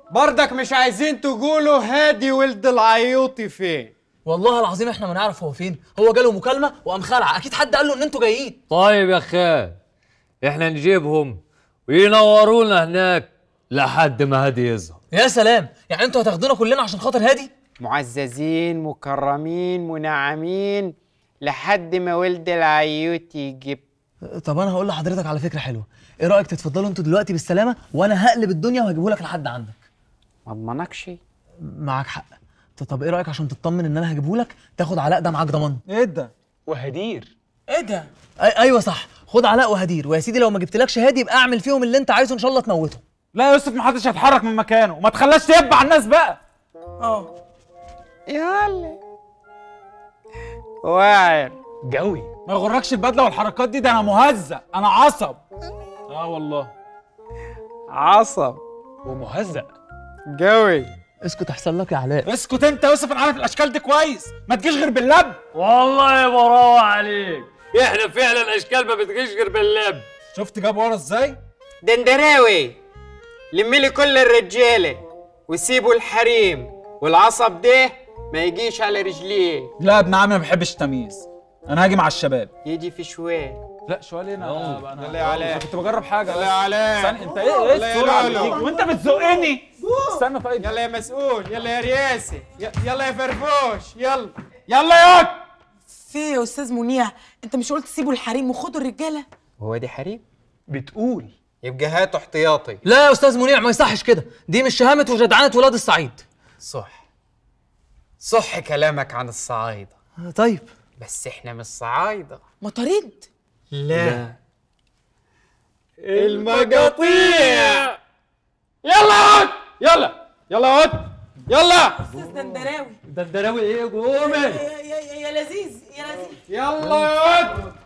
برضك مش عايزين تقولوا هادي ولد العيوطي فين والله العظيم احنا ما نعرف هو فين هو جاله مكالمه وقام خلع اكيد حد قال له ان انتوا جايين طيب يا خال احنا نجيبهم وينورونا هناك لحد ما هادي يظهر يا سلام يعني انتوا هتاخدونا كلنا عشان خاطر هادي معززين مكرمين منعمين لحد ما ولد العيوطي يجيب طب انا هقول لحضرتك على فكره حلوه ايه رايك تتفضلوا انتوا دلوقتي بالسلامه وانا هقلب الدنيا وهجيبه لك لحد عندك ما اضمنكش معاك حق ط- طب ايه رايك عشان تطمن ان انا هجيبه لك تاخد علاء ده معاك ضمان ايه ده وهدير ايه ده أي ايوه صح خد علاء وهدير ويا سيدي لو ما جبتلكش هادي يبقى اعمل فيهم اللي انت عايزه ان شاء الله تموته لا يا يوسف محدش هيتحرك من مكانه وما تخلاش تيب على الناس بقى يلا واعر جوي ما يغركش البدله والحركات دي ده انا مهزأ انا عصب اه والله عصب ومهزأ جوي اسكت احسن لك يا علاء اسكت انت يا يوسف انا عارف الاشكال دي كويس ما تجيش غير باللب والله براوة عليك احنا فعلا اشكال ما بتجيش غير باللب شفت جاب ورا ازاي دندراوي لملي كل الرجاله وسيبوا الحريم والعصب ده ما يجيش على رجليه لا ابن عمي ما بحبش التمييز انا هاجي مع الشباب يجي في شويه لا شوال انا انا يلا يا علاء. كنت بجرب حاجه يلا يا علاء. استنى انت ايه ايه يلا يا السرعه اللي لولو. تيجي وانت بتزقني استنى طيب يلا يا مسؤول يلا يا رياسي ي- يلا يا فرفوش يلا يلا يا في يا استاذ منيع انت مش قلت سيبوا الحريم وخدوا الرجاله هو دي حريم بتقول يبقى هاتوا احتياطي لا يا استاذ منيع ما يصحش كده دي مش شهامه وجدعنه ولاد الصعيد صح صح كلامك عن الصعايده طيب بس احنا مش صعايده مطاريد لا المقاطيع يلا عد يلا يلا عد يلا استاذ دندراوي ده الدراوي ايه قومي يا, يا, يا, يا لذيذ يا لذيذ يلا عد